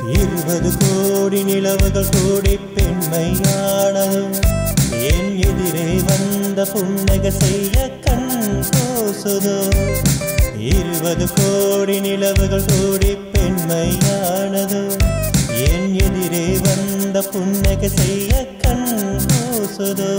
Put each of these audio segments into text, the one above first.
இருபது கோடி நிலவுகள் கூடி பெண்மையானது என் எதிரே வந்த புன்னக செய்ய கண் கூசுதோ இருபது கோடி நிலவுகள் கூடி பெண்மையானது என் எதிரே வந்த புன்னக செய்ய கண் கூசுதோ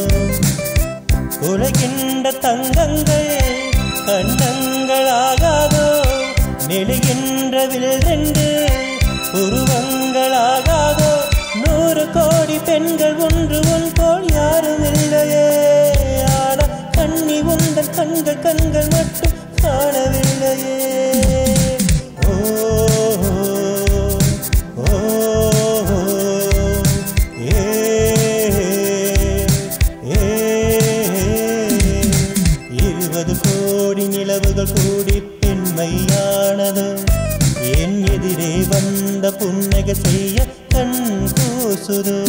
உலகின்ற தங்கங்கள் கண்டங்களாகாதோ நெழுகின்ற வில் ரெண்டு உருவங்களாகாதோ நூறு கோடி பெண்கள் ஒன்று உன் போல் யாரும் இல்லையே ஆனா கண்ணி உந்தன் கண்கள் கண்கள் மட்டும் காணவில்லையே ஓ ஓ, ஓ, ஏ, ஏ, இருபது கோடி நிலவுகள் கூடி பெண்மையானது என் எதிரே வந்த புன்னகை செய்ய கண் கூசுதோ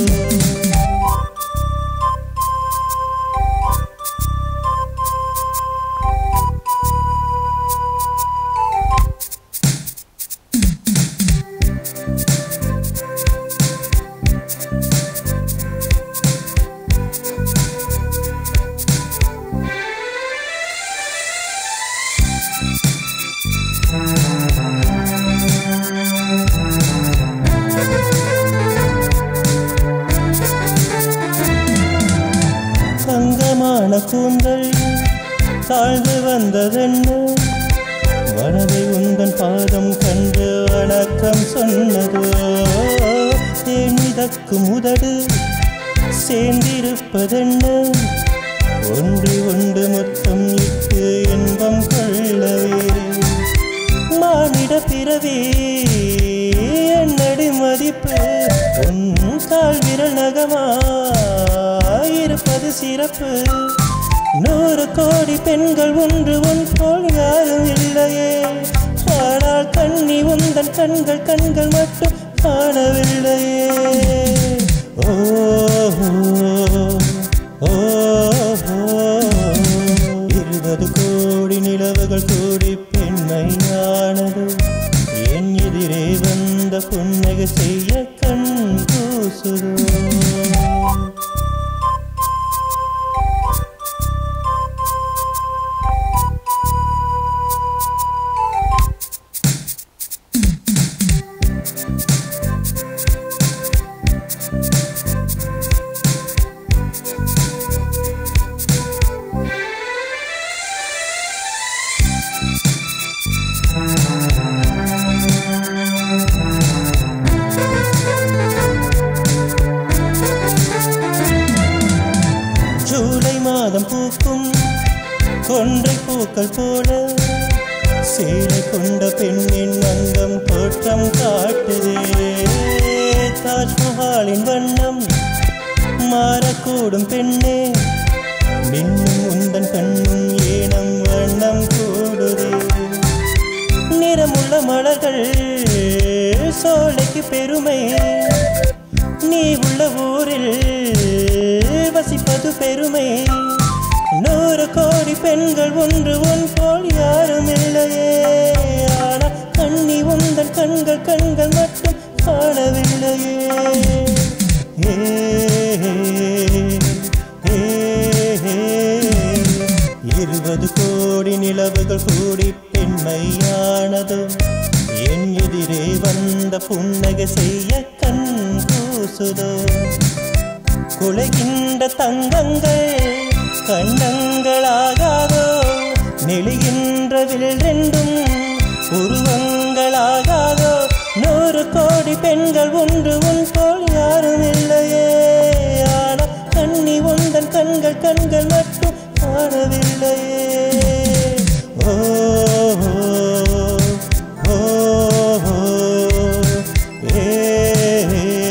தங்கமான கூந்தல் தாழ்ந்து வந்ததென்ன மனதை உந்தன் பாதம் கண்டு வணக்கம் சொன்னதோ தேனிதக்கும் உதடு சேர்ந்திருப்பதென்ன ஒன்று ஒன்று மொத்தம் இட்டு இன்பம் கொள்ளவே மானிட பிறவி என்னடி மதிப்பு உன் கால் விரல் நகமாயிருப்பது சிறப்பு நூறு கோடி பெண்கள் ஒன்று உன் போல் யாரும் இல்லையே ஆனால் கண்ணி உந்தன் கண்கள் கண்கள் மட்டும் காணவில்லையே ஓ ஓ, ஓ இருபது கோடி நிலவுகள் கூடி பெண்மையானது என் எதிரே வந்த புன்னகை செய்ய கண் கூசுதோ ஜூலை மாதம் பூக்கும் கொன்றை பூக்கள் போல சேலை கொண்ட பெண்ணின் அங்கம் தோற்றம் காட்டுதே தாஜ்மஹாலின் வண்ணம் மாறக்கூடும் பெண்ணே மின்னும் உந்தன் கண்ணும் ஏனம் வண்ணம் கூடுதே நிறமுள்ள மலர்கள் சோலைக்கு பெருமை நீ உள்ள ஊரில் வசிப்பது பெருமை நூறு கோடி பெண்கள் ஒன்று உன் போல் யாரும் இல்லையே ஆனா கண்ணி உந்தன் கண்கள் கண்கள் மட்டும் காணவில்லையே ஏ, ஏ, ஏ, இருபது கோடி நிலவுகள் கூடி பெண்மையானது என் எதிரே வந்த புன்னகை செய்ய கண் கூசுதோ குலைகின்ற தங்கங்கள் கண்ணங்களாகாதோ நெளிகின்ற வில் ரெண்டும் உருவங்களாகாதோ நூறு கோடி பெண்கள் ஒன்று உன் போல் யாரும் இல்லையே ஆனா கண்ணி உந்தன் கண்கள் கண்கள் மட்டும் காணவில்லையே ஓ ஓ, ஓ, ஏ, ஏ,